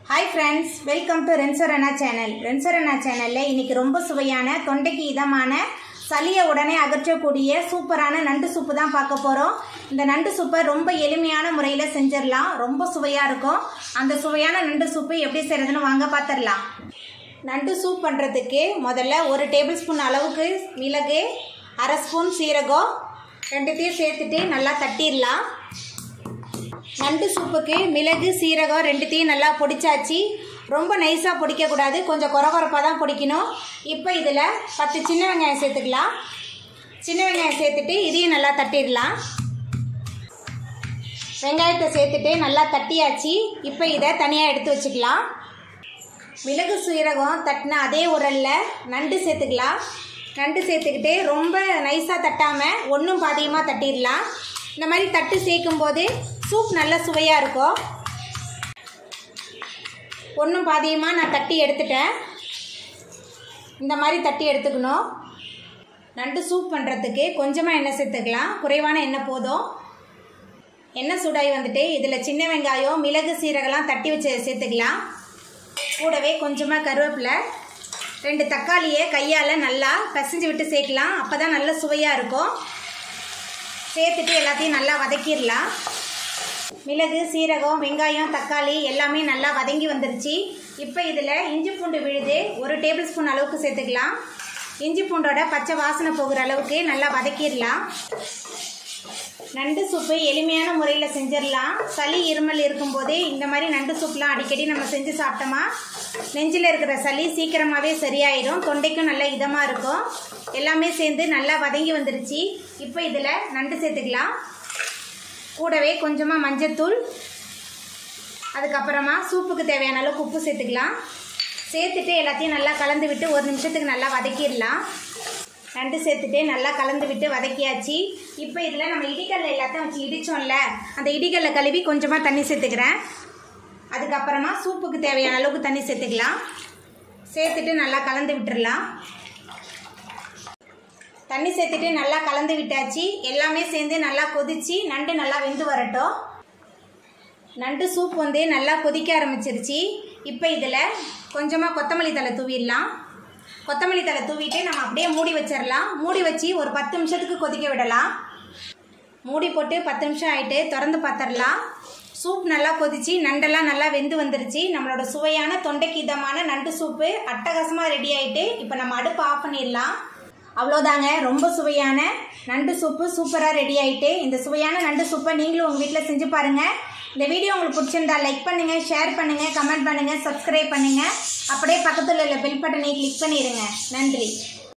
hi friends welcome to ரென்சரனா channel ரென்சரனா சேனலில் இன்னைக்கு ரொம்ப சுவையான தொண்டைக்கு இதமான சளியை உடனே அகற்றக்கூடிய சூப்பரான நண்டு சூப்பு தான் பார்க்க போகிறோம் இந்த நண்டு சூப்பை ரொம்ப எளிமையான முறையில் செஞ்சிடலாம் ரொம்ப சுவையாக இருக்கும் அந்த சுவையான நண்டு சூப்பு எப்படி செய்கிறதுன்னு வாங்க பார்த்துடலாம் நண்டு சூப் பண்ணுறதுக்கு முதல்ல ஒரு டேபிள் ஸ்பூன் அளவுக்கு மிளகு அரை ஸ்பூன் சீரகம் ரெண்டுத்தையும் சேர்த்துட்டு நல்லா தட்டிடலாம் நண்டு சூப்புக்கு மிளகு சீரகம் ரெண்டுத்தையும் நல்லா பொடிச்சாச்சு ரொம்ப நைஸாக பொடிக்கக்கூடாது கொஞ்சம் குறகுறப்பாக தான் பொடிக்கணும் இப்போ இதில் பத்து சின்ன வெங்காயம் சேர்த்துக்கலாம் சின்ன வெங்காயம் சேர்த்துட்டு இதையும் நல்லா தட்டிடலாம் வெங்காயத்தை சேர்த்துட்டு நல்லா தட்டியாச்சு இப்போ இதை தனியாக எடுத்து வச்சுக்கலாம் மிளகு சீரகம் தட்டின அதே உரலில் நண்டு சேர்த்துக்கலாம் நண்டு சேர்த்துக்கிட்டு ரொம்ப நைஸாக தட்டாமல் ஒன்றும் பாதியமாக தட்டிடலாம் இந்த மாதிரி தட்டு சேர்க்கும் போது சூப் நல்ல சுவையாக இருக்கும் ஒன்றும் பாதியமாக நான் தட்டி எடுத்துட்டேன் இந்த மாதிரி தட்டி எடுத்துக்கணும் நண்டு சூப் பண்ணுறதுக்கு கொஞ்சமாக எண்ணெய் சேர்த்துக்கலாம் குறைவான எண்ணெய் போதும் எண்ணெய் சூடாகி வந்துட்டு இதில் சின்ன வெங்காயம் மிளகு சீரகம்லாம் தட்டி வச்சு சேர்த்துக்கலாம் கூடவே கொஞ்சமாக கருவேப்பிலை ரெண்டு தக்காளியை கையால் நல்லா பிசைஞ்சு விட்டு சேர்க்கலாம் அப்போ தான் நல்ல சுவையாக இருக்கும் சேர்த்துட்டு எல்லாத்தையும் நல்லா வதக்கிடலாம் மிளகு சீரகம் வெங்காயம் தக்காளி எல்லாமே நல்லா வதங்கி வந்துருச்சு இப்போ இதில் இஞ்சி பூண்டு விழுது ஒரு டேபிள் ஸ்பூன் அளவுக்கு சேர்த்துக்கலாம் இஞ்சி பூண்டோட பச்சை வாசனை போகிற அளவுக்கு நல்லா வதக்கிடலாம் நண்டு சூப்பு எளிமையான முறையில் செஞ்சிடலாம் சளி இருமல் இருக்கும்போதே இந்த மாதிரி நண்டு சூப்லாம் அடிக்கடி நம்ம செஞ்சு சாப்பிட்டோமா நெஞ்சில் இருக்கிற சளி சீக்கிரமாகவே சரியாயிடும் தொண்டைக்கும் நல்ல இதமாக இருக்கும் எல்லாமே சேர்ந்து நல்லா வதங்கி வந்துருச்சு இப்போ இதில் நண்டு சேர்த்துக்கலாம் கூடவே கொஞ்சமாக மஞ்சத்தூள் அதுக்கப்புறமா சூப்புக்கு தேவையான அளவுக்கு உப்பு சேர்த்துக்கலாம் சேர்த்துட்டு எல்லாத்தையும் நல்லா கலந்து விட்டு ஒரு நிமிஷத்துக்கு நல்லா வதக்கிடலாம் நண்டு சேர்த்துட்டு நல்லா கலந்து விட்டு வதக்கியாச்சு இப்போ இதில் நம்ம இடிக்கல்ல எல்லாத்தையும் வச்சு இடித்தோம்ல அந்த இடிக்கல்ல கழுவி கொஞ்சமாக தண்ணி சேர்த்துக்கிறேன் அதுக்கப்புறமா சூப்புக்கு தேவையான அளவுக்கு தண்ணி சேர்த்துக்கலாம் சேர்த்துட்டு நல்லா கலந்து விட்டுறலாம் தண்ணி சேர்த்துட்டு நல்லா கலந்து விட்டாச்சு எல்லாமே சேர்ந்து நல்லா கொதிச்சு நண்டு நல்லா வெந்து வரட்டும் நண்டு சூப் வந்து நல்லா கொதிக்க ஆரம்பிச்சிருச்சு இப்போ இதில் கொஞ்சமாக கொத்தமல்லி தலை தூவிடலாம் கொத்தமல்லி தலை தூவிட்டு நம்ம அப்படியே மூடி வச்சிடலாம் மூடி வச்சு ஒரு பத்து நிமிஷத்துக்கு கொதிக்க விடலாம் மூடி போட்டு பத்து நிமிஷம் ஆகிட்டு திறந்து பார்த்துடலாம் சூப் நல்லா கொதிச்சு நண்டெல்லாம் நல்லா வெந்து வந்துருச்சு நம்மளோட சுவையான தொண்டைக்கு இதமான நண்டு சூப்பு அட்டகாசமாக ரெடி ஆகிட்டு இப்போ நம்ம அடுப்பு ஆஃப் பண்ணிடலாம் அவ்வளோதாங்க ரொம்ப சுவையான நண்டு சூப்பு சூப்பராக ரெடி ஆகிட்டு இந்த சுவையான நண்டு சூப்பை நீங்களும் உங்கள் வீட்டில் செஞ்சு பாருங்கள் இந்த வீடியோ உங்களுக்கு பிடிச்சிருந்தா லைக் பண்ணுங்கள் ஷேர் பண்ணுங்கள் கமெண்ட் பண்ணுங்கள் சப்ஸ்கிரைப் பண்ணுங்கள் அப்படியே பக்கத்தில் உள்ள பெல் பட்டனை கிளிக் பண்ணிடுங்க நன்றி